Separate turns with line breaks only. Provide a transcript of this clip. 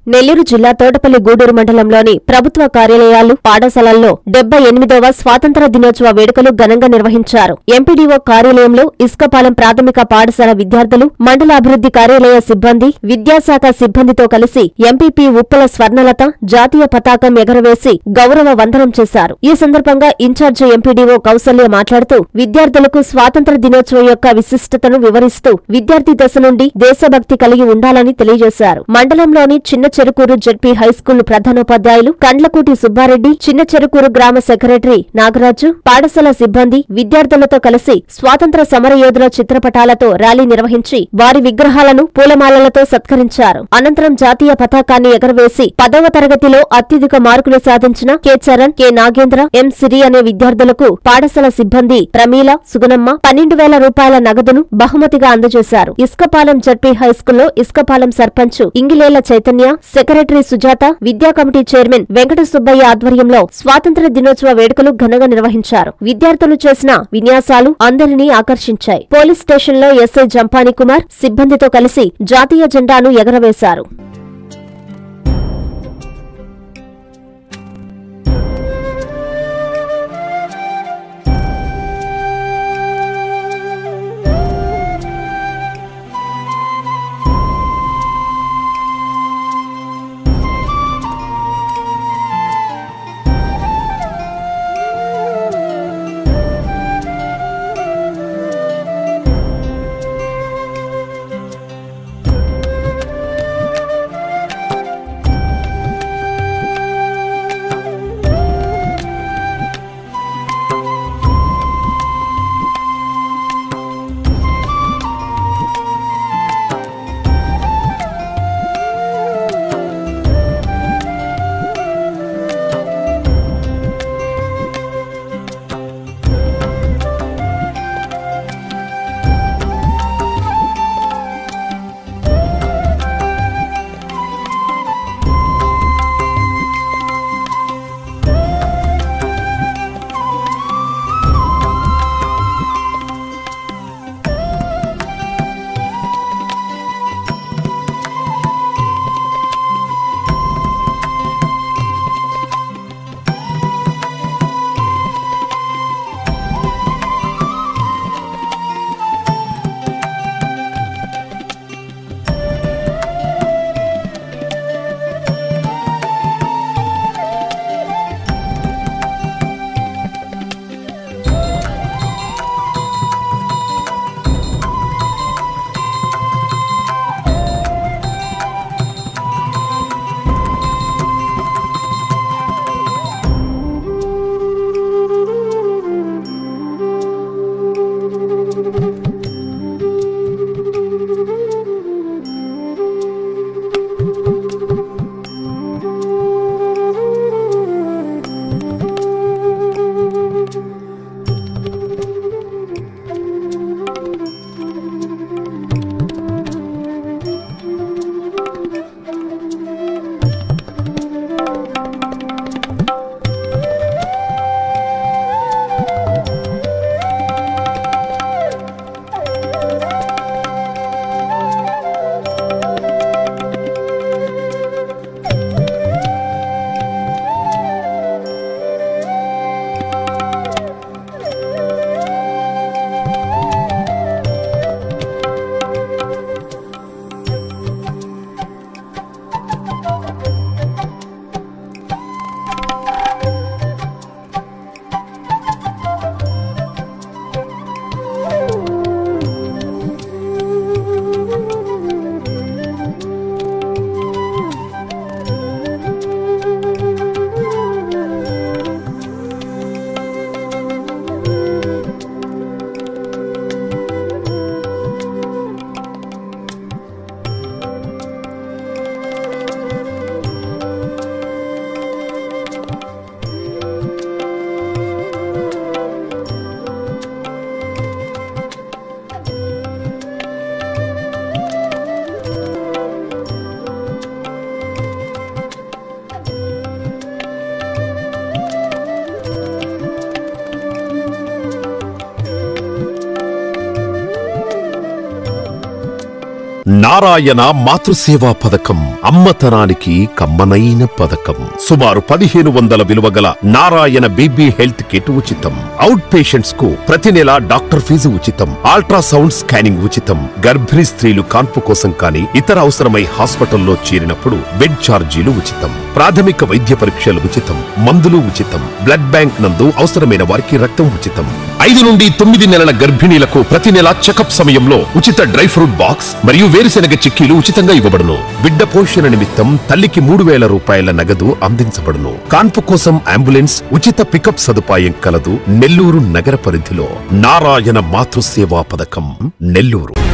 నెల్లూరు జిల్లా తోటపల్లి గూడూరు మండలంలోని ప్రభుత్వ కార్యాలయాలు పాఠశాలల్లో డెబ్బై ఎనిమిదవ స్వాతంత్ర దినోత్సవ వేడుకలు ఘనంగా నిర్వహించారు ఎంపీడీఓ కార్యాలయంలో ఇసుకపాలెం ప్రాథమిక పాఠశాల విద్యార్థులు మండల అభివృద్ధి కార్యాలయ సిబ్బంది విద్యాశాఖ సిబ్బందితో కలిసి ఎంపీపీ ఉప్పల స్వర్ణలత జాతీయ పతాకం ఎగరవేసి గౌరవ వందనం చేశారు ఈ సందర్భంగా ఇన్ఛార్జి ఎంపీడీఓ కౌసల్య మాట్లాడుతూ విద్యార్థులకు స్వాతంత్ర దినోత్సవం యొక్క విశిష్టతను వివరిస్తూ విద్యార్థి దశ నుండి దేశభక్తి కలిగి ఉండాలని తెలియజేశారు మండలంలోని చిన్న చెరుకూరు జడ్పీ హైస్కూల్ ప్రధానోపాధ్యాయులు కండ్లకూటి సుబ్బారెడ్డి చిన్న చెరుకూరు గ్రామ సెక్రటరీ నాగరాజు పాఠశాల సిబ్బంది విద్యార్థులతో కలిసి స్వాతంత్ర సమరయోధుల చిత్రపటాలతో ర్యాలీ నిర్వహించి వారి విగ్రహాలను పూలమాలలతో సత్కరించారు అనంతరం జాతీయ పతాకాన్ని ఎగరవేసి పదవ తరగతిలో అత్యధిక మార్కులు సాధించిన K Charan K Nagendra M Siri అనే విద్యార్థులకు పాఠశాల సిబ్బంది ప్రమీల సుగుణమ్మ పన్నెండు వేల రూపాయల నగదును బహుమతిగా అందజేశారు ఇసుకపాలెం జడ్పీ హైస్కూల్లో ఇసుకపాలెం సర్పంచ్ ఇంగిలేల చైతన్య సెక్రటరీ సుజాత విద్యా కమిటీ చైర్మన్ వెంకట సుబ్బయ్య ఆధ్వర్యంలో స్వాతంత్ర దినోత్సవ వేడుకలు ఘనంగా నిర్వహించారు విద్యార్థులు చేసిన విన్యాసాలు అందరినీ ఆకర్షించాయి పోలీస్ స్టేషన్లో ఎస్ఐ జంపాని కుమార్ సిబ్బందితో కలిసి జాతీయ జెండాను ఎగరవేశారు
నారాయణ మాతృసేవా పథకం అమ్మతనానికి కమ్మనైన పథకం సుమారు పదిహేను వందల విలువ గల నారాయణ బీబీ హెల్త్ కిట్ ఉచితం అవుట్ పేషెంట్స్ కు ప్రతి నెల డాక్టర్ ఫీజు ఉచితం అల్ట్రాసౌండ్ స్కానింగ్ ఉచితం గర్భిణీ స్త్రీలు కాన్పు కోసం కానీ ఇతర అవసరమై హాస్పిటల్లో చేరినప్పుడు బెడ్ ఛార్జీలు ఉచితం ప్రాథమిక వైద్య పరీక్షలు ఉచితం మందులు ఉచితం బ్లడ్ బ్యాంక్ నందు అవసరమైన వారికి రక్తం ఉచితం ఐదు నుండి తొమ్మిది నెలల గర్భిణీలకు ప్రతి నెల చెకప్ సమయంలో ఉచిత డ్రై ఫ్రూట్ బాక్స్ మరియు వేరుశెనగ చిక్కీలు ఉచితంగా ఇవ్వబడును బిడ్డ పోషణ నిమిత్తం తల్లికి మూడు వేల రూపాయల నగదు అందించబడును కాన్పు కోసం అంబులెన్స్ ఉచిత పికప్ సదుపాయం కలదు నెల్లూరు నగర పరిధిలో నారాయణ మాతృసేవా పథకం నెల్లూరు